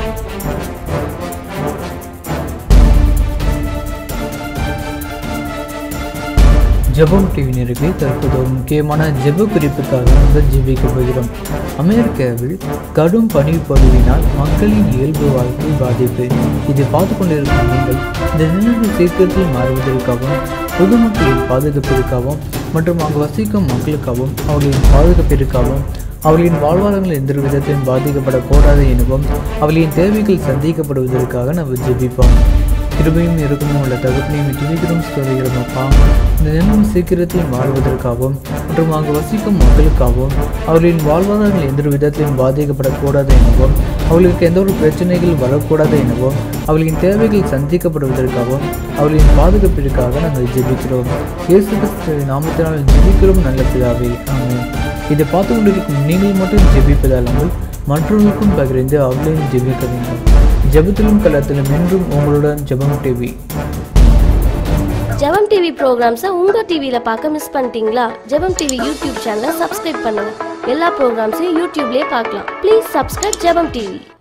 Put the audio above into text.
ஜெபம் டிவி நேரர்களே தற்போது ஒரு முக்கியமான ஜெப குறிப்புக்காக நாங்கள் ஜெபிக்க போகிறோம் அமெரிக்காவில் கடும் பனிப்பொழிவினால் மக்களின் இயல்பு வாழ்க்கை பாதிப்பு இதை பார்த்து கொண்டிருக்கும் நீங்கள் இந்த நிலைமை சீக்கிரத்தில் மாறுவதற்காகவும் பொதுமக்களின் பாதுகாப்பிற்காகவும் மற்றும் அங்கு வசிக்கும் மக்களுக்காகவும் அவர்களின் பாதுகாப்பிற்காகவும் அவர்களின் வாழ்வாதாரங்கள் எந்த விதத்திலும் பாதிக்கப்படக்கூடாது எனவும் அவர்களின் தேவைகள் சந்திக்கப்படுவதற்காக நம்ம ஜெபிப்போம் கிருபையும் இறக்கமும் உள்ள தகப்பனையும் துணிகரும் ஸ்தோதிக்கிறோம் அப்பா இந்த நிலைமை சீக்கிரத்தில் மாறுவதற்காகவும் மற்றும் அங்கு வசிக்கும் மக்களுக்காகவும் அவர்களின் வாழ்வாதாரங்கள் எந்த விதத்திலும் பாதிக்கப்படக்கூடாது எனவும் அவர்களுக்கு எந்த ஒரு பிரச்சனைகள் வரக்கூடாது எனவும் அவர்களின் தேவைகள் சந்திக்கப்படுவதற்காகவும் அவர்களின் பாதுகாப்பிற்காக நாங்கள் ஜெபிக்கிறோம் இயேசு கிறிஸ்துவின் நாமத்தினால் ஜெபிக்கிறோம் நல்ல பிதாவே ஆமென் இதை பார்த்து கொண்டிருக்கும் நீங்கள் மட்டும் ஜெபிப்பதல்லாமல் மற்றவர்களுக்கும் பகிர்ந்து அவர்களையும் ஜெபிக்க வேண்டும் ஜெபத்திலும் கலத்திலும் என்றும் உங்களுடன் ஜெபம் டிவி ஜெபம் டிவி ப்ரோக்ராம்ஸை உங்கள் டிவியில் பார்க்க மிஸ் பண்ணிட்டீங்களா ஜெபம் டிவி யூடியூப் சேனலை சப்ஸ்கிரைப் பண்ணுங்க எல்லா ப்ரோக்ராம்ஸையும் யூடியூப்லேயே பார்க்கலாம் ப்ளீஸ் சப்ஸ்கிரைப் ஜெபம் டிவி